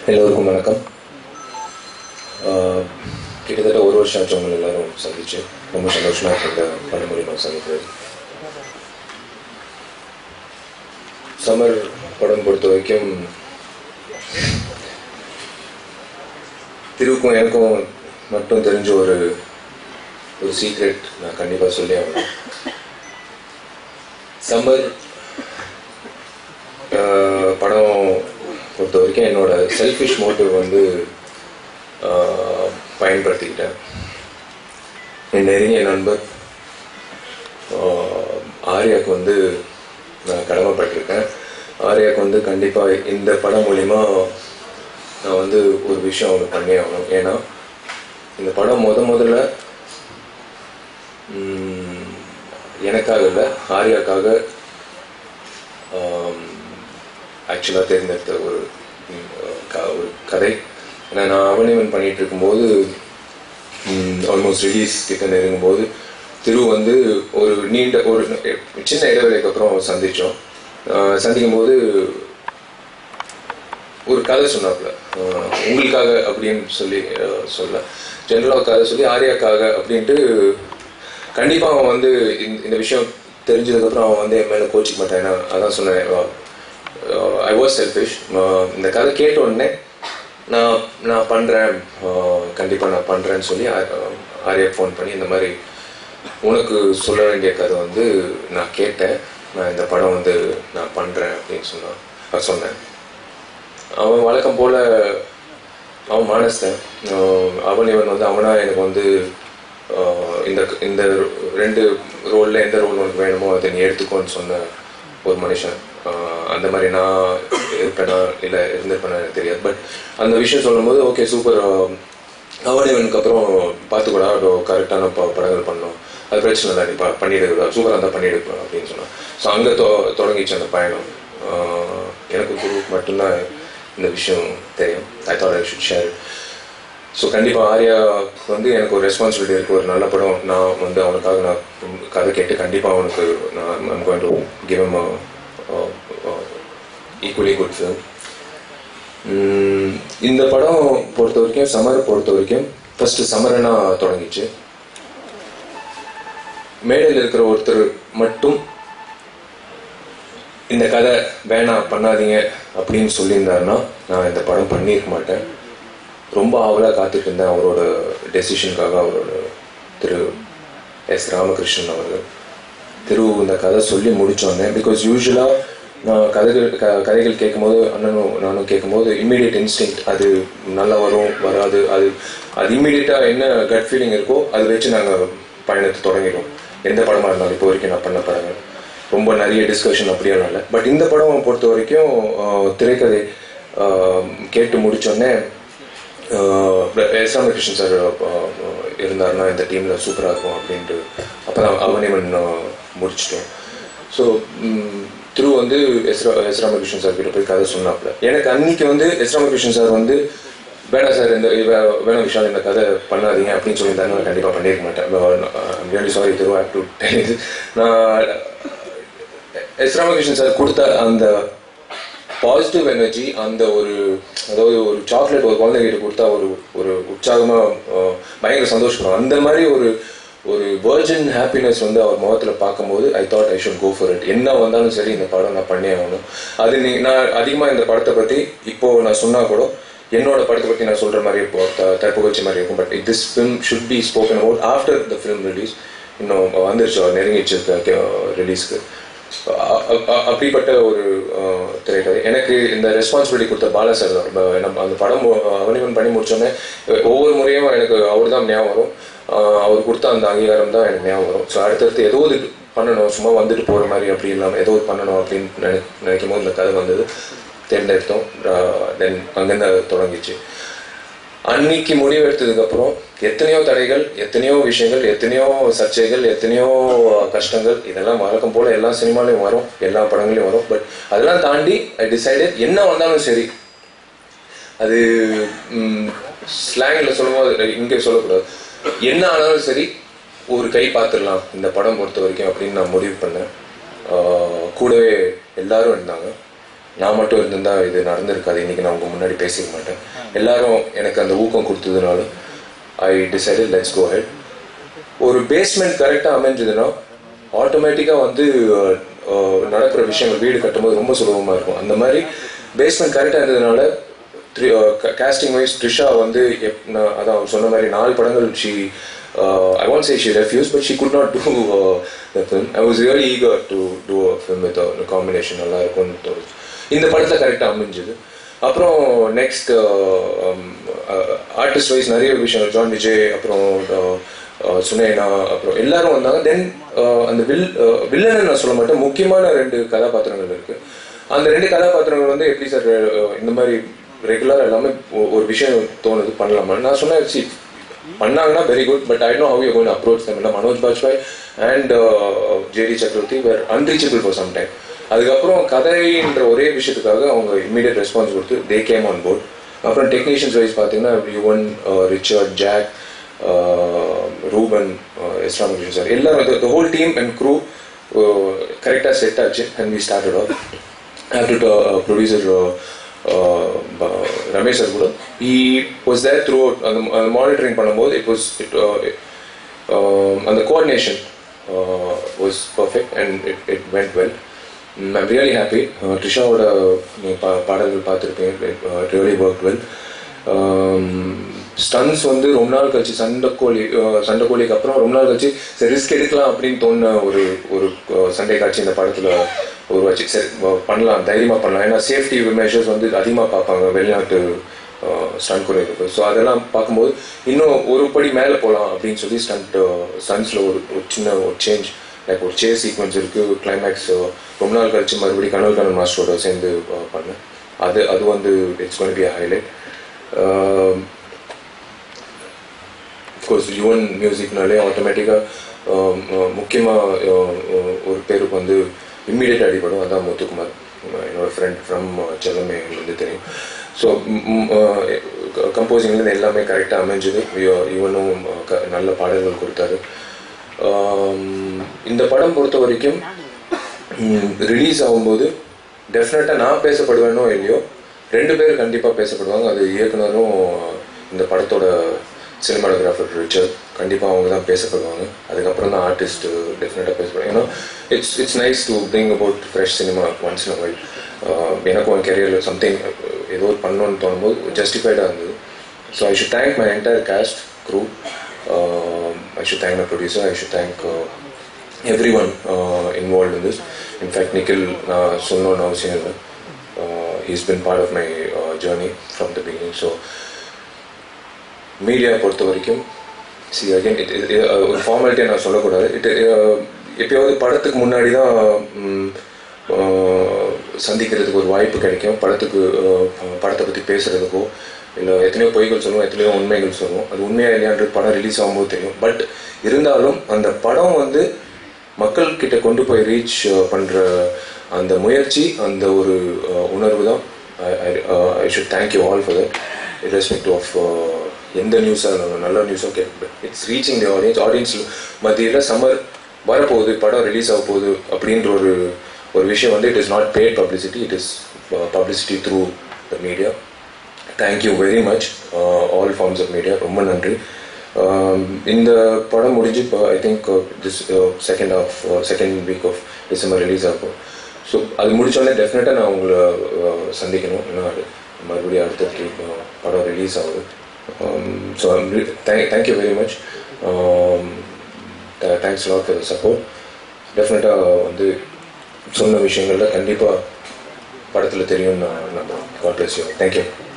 எல்லோருக்கும் வணக்கம் ஆஹ் கிட்டத்தட்ட ஒரு வருஷம் ஆச்சு உங்களை எல்லாரும் சந்திச்சு ரொம்ப சந்தோஷமா இருக்கு இந்த படம் மூலியமா சந்திக்கிறது சம்மர் படம் பொறுத்த வரைக்கும் திருவுக்கும் எனக்கும் மட்டும் தெரிஞ்ச ஒரு ஒரு சீக்ரெட் நான் கண்டிப்பாக சொல்லி ஆகணும் சம்மர் ஆஹ் படம் பொறுத்த வரைக்கும் என்னோட செல்ஃபிஷ் மோட்டிவ் வந்து ஆஹ் பயன்படுத்திக்கிட்டேன் என் நெருங்கிய நண்பர் ஆஹ் ஆர்யாக்கு வந்து நான் கடமைப்பட்டிருக்கேன் ஆர்யாக்கு வந்து கண்டிப்பாக இந்த படம் மூலிமா நான் வந்து ஒரு விஷயம் அவங்க பண்ணி ஆகணும் ஏன்னா இந்த படம் முத முதல்ல ம், எனக்காக இல்லை ஆர்யாக்காக ஆக்சுவலாக தேர்ந்தெடுத்த ஒரு ம், க- ஒரு கதை ஏன்னா நான் அவனிவன் பண்ணிட்டு இருக்கும்போது ஆல்மோஸ்ட் ரிலீஸ் கிட்ட நெருங்கும்போது திரு வந்து ஒரு நீண்ட ஒரு சின்ன இடைவெளிக்கு அப்புறம் சந்தித்தோம் சந்திக்கும் போது ஒரு கதை சொன்னாப்புல அஹ் உங்களுக்காக அப்படின்னு சொல்லி அஹ் சொல்ல ஜென்ரலாக கதை சொல்லி ஆர்யாக்காக அப்படின்ட்டு கண்டிப்பாக அவன் வந்து இந்த இந்த விஷயம் தெரிஞ்சதுக்கப்புறம் அவன் வந்து என் மேலே கோச்சிக்க மாட்டான் ஏன்னா அதான் சொன்னேன் ஐ வாஸ் செல்ஃபிஷ் இந்த கதை கேட்ட உடனே நான் நான் பண்ணுறேன் கண்டிப்பாக நான் பண்ணுறேன்னு சொல்லி ஆ- ஆர்யா ஃபோன் பண்ணி இந்த மாதிரி உனக்கு சொல்ல வேண்டிய கதை வந்து நான் கேட்டேன் நான் இந்த படம் வந்து நான் பண்ணுறேன் அப்படின்னு சொன்னான் நான் சொன்னேன் அவன் வழக்கம் போல அவன் மானஸ்தன் ஆஹ் அவன் இவன் வந்து அவனா எனக்கு வந்து ஆஹ் இந்த இந்த ரெண்டு ரோல்ல எந்த ரோல் உனக்கு வேணுமோ அதை நீ எடுத்துக்கோன்னு சொன்ன ஒரு மனுஷன் ஆஹ் அந்த மாதிரி நான் இருப்பேனா இல்லை இருந்திருப்பேனா எனக்கு தெரியாது பட் அந்த விஷயம் சொல்லும்போது ஓகே சூப்பர் அவன் இவனுக்கு அப்புறம் பார்த்துக்கூடா கரெக்டான ப படங்கள் பண்ணோம் அது பிரச்சனை இல்லை நீ ப பண்ணிடு சூப்பராக இருந்தால் பண்ணிடு அப்படின்னு சொன்னான் ஸோ அங்கே தொ தொடங்கிச்சு அந்த பயணம் ஆஹ் எனக்கு குருவுக்கு மட்டும்தான் இந்த விஷயம் தெரியும் I thought I should share so கண்டிப்பாக ஆர்யா வந்து எனக்கு ஒரு ரெஸ்பான்சிபிலிட்டி இருக்குது ஒரு நல்ல படம் நான் வந்து அவனுக்காக நான் கதை கேட்டு கண்டிப்பாக அவனுக்கு நான் I'm going to give em equally good film இந்த படம் பொறுத்த வரைக்கும் சமரை பொறுத்த வரைக்கும் ஃபர்ஸ்ட் சமரனா தொடங்கிச்சு மேடையில் இருக்கிற ஒருத்தர் மட்டும் இந்த கதை வேணாம் பண்ணாதீங்க அப்படின்னு சொல்லியிருந்தாருன்னா நான் இந்த படம் பண்ணியிருக்க மாட்டேன் ரொம்ப ஆவலாக காத்துட்டு இருந்தேன் அவரோட டெசிஷனுக்காக அவரோட திரு எஸ் ராமகிருஷ்ணன் அவர்கள் திரு இந்த கதை சொல்லி முடிச்சோன்னே பிகாஸ் யூஸ்வலாக நான் கதைகள் க கதைகள் கேட்கும்போது அண்ணனும் நானும் கேட்கும்போது இம்மீடியட் இன்ஸ்டிங் அது நல்லா வரும் வராது அது அது இம்மீடியட்டாக என்ன கட் ஃபீலிங் இருக்கோ அதை வச்சு நாங்கள் பயணத்தை தொடங்கிடுவோம் எந்த படமாக இருந்தாலும் இப்போ வரைக்கும் நான் பண்ண படங்கள் ரொம்ப நிறைய டிஸ்கஷன் அப்படியெல்லாம் இல்லை பட் இந்த படம் பொறுத்த வரைக்கும் ஆஹ், திரைக்கதை ஆஹ், கேட்டு முடிச்சோடனே எஸ் ராமகிருஷ்ணன் சார் இருந்தாருன்னா இந்த டீமில் சூப்பராக இருக்கும் அப்படின்ட்டு அப்போ தான் அவனிவன் முடிச்சிட்டோம் ஸோ திரு வந்து எஸ் ரா எஸ் ராமகிருஷ்ணன் சார் கிட்ட போய் கதை சொன்னாப்புல எனக்கு அன்னைக்கு வந்து எஸ் ராமகிருஷ்ணன் சார் வந்து வேணாம் சார் இந்த இவ- வேணாம் விஷால் இந்த கதை பண்ணாதீங்க அப்படின்னு சொல்லியிருந்தாங்க நான் கண்டிப்பாக பண்ணியிருக்க மாட்டேன் ரியலி சாரி திரு ஹேவ் டு நான் எஸ் ராமகிருஷ்ணன் சார் கொடுத்த அந்த பாசிட்டிவ் எனர்ஜி அந்த ஒரு அதாவது ஒரு சாக்லேட் ஒரு குழந்தைகிட்ட கொடுத்தா ஒரு ஒரு உற்சாகமா அஹ், பயங்கர சந்தோஷப்படும் அந்த மாதிரி ஒரு ஒரு வேர்ஜின் ஹாப்பினஸ் வந்து அவர் முகத்துல பார்க்கும்போது I thought I should go for it என்ன வந்தாலும் சரி இந்த படம் நான் பண்ணே ஆகணும் அது நீ நான் அதிகமா இந்த படத்தை பத்தி இப்போ நான் சொன்னா கூட என்னோட படத்தை பத்தி நான் சொல்ற மாதிரி இப்போ த- தற்புகழ்ச்சி மாதிரி இருக்கும் but this film should be spoken about after the film release இன்னும் வந்துருச்சு நெருங்கிச்சு ரிலீஸ்க்கு அ- அ- அ- அப்படிப்பட்ட ஒரு அஹ், திரைக்கதை எனக்கு இந்த ரெஸ்பான்சிபிலிட்டி கொடுத்த பாலா சார் தான் இப்ப நம்ம அந்த படம் மு- அவனிவன் பண்ணி முடிச்சோன்னே ஒவ்வொரு முறையும் எனக்கு அவர் தான் ஞாபகம் வரும் அஹ், அவர் கொடுத்த அந்த அங்கீகாரம் தான் எனக்கு ஞாபகம் வரும் ஸோ அடுத்தடுத்து ஏதோ ஒரு பண்ணணும் சும்மா வந்துட்டு போகிற மாதிரி அப்படி இல்லாமல் ஏதோ ஒரு பண்ணணும் அப்படின்னு நினை நினைக்கும் போது இந்த கதை வந்தது தேர்ந்தெடுத்தோம் தென் அங்கேருந்து அது தொடங்கிச்சு அன்னைக்கு முடிவு எடுத்ததுக்கு அப்புறம் எத்தனையோ தடைகள் எத்தனையோ விஷயங்கள் எத்தனையோ சர்ச்சைகள் எத்தனையோ கஷ்டங்கள் இதெல்லாம் வழக்கம் போல எல்லா சினிமாலையும் வரும் எல்லா படங்களையும் வரும் பட் அதெல்லாம் தாண்டி ஐ டிசைடட் என்ன வந்தாலும் சரி அது ஸ்லாங்கில் சொல்லும்போது இங்கே சொல்லக்கூடாது என்ன ஆனாலும் சரி ஒரு கை பார்த்துடலாம் இந்த படம் பொறுத்த வரைக்கும் அப்படின்னு நான் முடிவு பண்ணேன் ஆஹ் கூடவே எல்லாரும் இருந்தாங்க நான் மட்டும் இருந்திருந்தா இது நடந்திருக்காது இன்னைக்கு நான் உங்க முன்னாடி பேசிக்க மாட்டேன் எல்லாரும் எனக்கு அந்த ஊக்கம் கொடுத்ததுனால I decided let's go ahead ஒரு பேஸ்மெண்ட் கரெக்டாக அமைஞ்சதுன்னா ஆட்டோமேட்டிக்காக வந்து அஹ், அஹ், நடக்கிற விஷயங்கள் வீடு கட்டும்போது ரொம்ப சுலபமாக இருக்கும் அந்த மாதிரி பேஸ்மெண்ட் கரெக்டாக இருந்ததுனால கேஸ்டிங் வைஸ் த்ரிஷா வந்து எப்- நான் அதான் அவர் சொன்ன மாதிரி நாலு படங்கள் she I want say she refuse but she could not do the film I was really eager to do a film with combination நல்லா இருக்கும்னு தோணுச்சு இந்த படத்தில் கரெக்டாக அமைஞ்சது அப்புறம் நெக்ஸ்ட் ஆர்டிஸ்ட் வைஸ் நிறைய விஷயம் ஜான் விஜய் அப்புறம் அஹ், சுனேனா அப்புறம் எல்லாரும் வந்தாங்க தென் அந்த வில் வில்லன்னு நான் சொல்ல மாட்டேன் முக்கியமான ரெண்டு கதாபாத்திரங்கள் இருக்கு அந்த ரெண்டு கதாபாத்திரங்கள் வந்து எப்படி சார் இந்த மாதிரி ரெகுலர் எல்லாமே ஒ- ஒரு விஷயம் தோணுது பண்ணலாமா நான் சொன்னேன் சி பண்ணாங்கன்னா very good but I know how you going approach them இல்லை Manoj Bajpai and JD Chakravarthy were unreachable for some time அதுக்கப்புறம் கதைன்ற ஒரே விஷயத்துக்காக அவங்க இம்மீடியட் ரெஸ்பான்ஸ் கொடுத்து தே கேம் ஆன் போர்ட் அப்புறம் டெக்னீஷியன்ஸ் வைஸ் பார்த்தீங்கன்னா Yuvan Richard Jack Ruben S Ramakrishnan sir எல்லாரும் the whole team and crew கரெக்டாக செட் ஆச்சு and we started off after producer Ramesh sir கூட ஈ வாஸ் தேர் த்ரூ அந்த மானிட்டரிங் பண்ணும்போது it was it அந்த coordination was perfect and it it went well I'm really happy ட்ரிஷாவோட நீங்க பா- பாடல்கள் பார்த்துருப்பீங்க ரியலி ஒர்க் வெல் ஸ்டன்ஸ் வந்து ரொம்ப நாள் கழிச்சு சண்டைக்கோழி அஹ், சண்டைக்கோழிக்கு அப்புறம் ரொம்ப நாள் கழிச்சு சரி ரிஸ்க் எடுக்கலாம் அப்படின்னு தோணுன ஒரு ஒரு அஹ், சண்டை காட்சி இந்த படத்துல உருவாச்சு சரி அஹ், பண்ணலாம் தைரியமா பண்ணலாம் ஏன்னா சேஃப்டி மெஷர்ஸ் வந்து அதிகமாக பார்ப்பாங்க வெளிநாட்டு ஸ்டண்ட் குறையிருக்கு ஸோ அதெல்லாம் பார்க்கும்போது இன்னும் ஒரு படி மேலே போகலாம் அப்படின்னு சொல்லி ஸ்டண்ட் ஸ்டன்ஸில் ஒரு ஒரு சின்ன ஒரு சேஞ்ச் லைக் ஒரு சேஸ் சீக்வன்ஸ் இருக்கு கிளைமேக்ஸ் ரொம்ப நாள் கழிச்சு மறுபடியும் கனல் கனல் மாஸ்டரோட சேர்ந்து அஹ், பண்ணேன் அது அது வந்து it's gonna be highlight course Yuvan மியூசிக்னாலே ஆட்டோமேட்டிக்காக முக்கியமாக ஒரு பேருக்கு வந்து இம்மிடியேட் அடிபடும் அதான் முத்துக்குமார் அஹ் என்னோட ஃப்ரெண்ட் ஃப்ரம் செல்லமே வந்து தெரியும் ஸோ கம்போசிங்லேருந்து எல்லாமே கரெக்டாக அமைஞ்சது யுவனும் அஹ், க- நல்ல பாடல்கள் கொடுத்தாரு ஆம், இந்த படம் பொறுத்த வரைக்கும் ரிலீஸ் ஆகும்போது டெஃபினட்டாக நான் பேசப்படுவேனோ இல்லையோ ரெண்டு பேர் கண்டிப்பாக பேசப்படுவாங்க அது இயக்குனரும் இந்த படத்தோட சினிமாட்டோகிராஃபர் ரிச்சர்ட் கண்டிப்பாக அவங்க தான் பேசப்படுவாங்க அதுக்கப்புறம் தான் ஆர்டிஸ்ட் டெஃபினட்டாக பேசப்படுவாங்க ஏன்னா it's it's nice to bring about fresh cinema once in while எனக்கும் என் கெரியரில் சம்திங் ஏதோ ஒரு பண்ணணும்னு தோணும்போது ஜஸ்டிஃபைடாக இருந்தது so I should thank my entire cast crew I should thank my producer I should thank everyone involve in this in fact Nikhil நான் சொல்லணும்னு அவசியம் இல்லை he's been part of my journey from the beginning so media பொறுத்த வரைக்கும் see again it ஒரு ஃபார்மாலிட்டியை நான் சொல்லக்கூடாது it எப்பயாவது படத்துக்கு முன்னாடி தான் ம், ஆஹ், சந்திக்கிறதுக்கு ஒரு வாய்ப்பு கிடைக்கும் படத்துக்கு ஆஹ், படத்தை பற்றி பேசுகிறதுக்கோ இல்லை எத்தனையோ பொய்கள் சொல்லுவோம் எத்தனையோ உண்மைகள் சொல்லுவோம் அது உண்மையா இல்லையான்றது படம் ரிலீஸ் ஆகும்போது தெரியும் பட் இருந்தாலும் அந்த படம் வந்து மக்கள் கிட்ட கொண்டு போய் ரீச் பண்ணுற அந்த முயற்சி அந்த ஒரு ஆஹ், உணர்வு தான் I should thank you all for that irrespective of எந்த நியூஸாக இருந்தாலும் நல்ல நியூஸாக கேட்க it's reaching the audience audience மத்தியில் சம்மர் வரப்போகுது படம் ரிலீஸ் ஆக போகுது அப்படின்ற ஒரு ஒரு விஷயம் வந்து it is not bad publicity it is publicity through the media thank you very much all forms of media ரொம்ப நன்றி Um, இந்த படம் முடிஞ்சு இப்போ I think this second of second week of December release ஆகும் ஸோ அது முடிச்சோடனே டெஃபினட்டாக நான் உங்களை uh, சந்திக்கணும் ஏன்னா அது மறுபடியும் அடுத்ததுக்கு uh, படம் ரிலீஸ் ஆகுது so thank thank you very much thanks lot for support டெஃபினட்டாக வந்து சொன்ன விஷயங்கள்ல கண்டிப்பாக படத்தில் தெரியும்னு நான் நம்புறேன் காட் பிளஸ் யூ தேங்க்யூ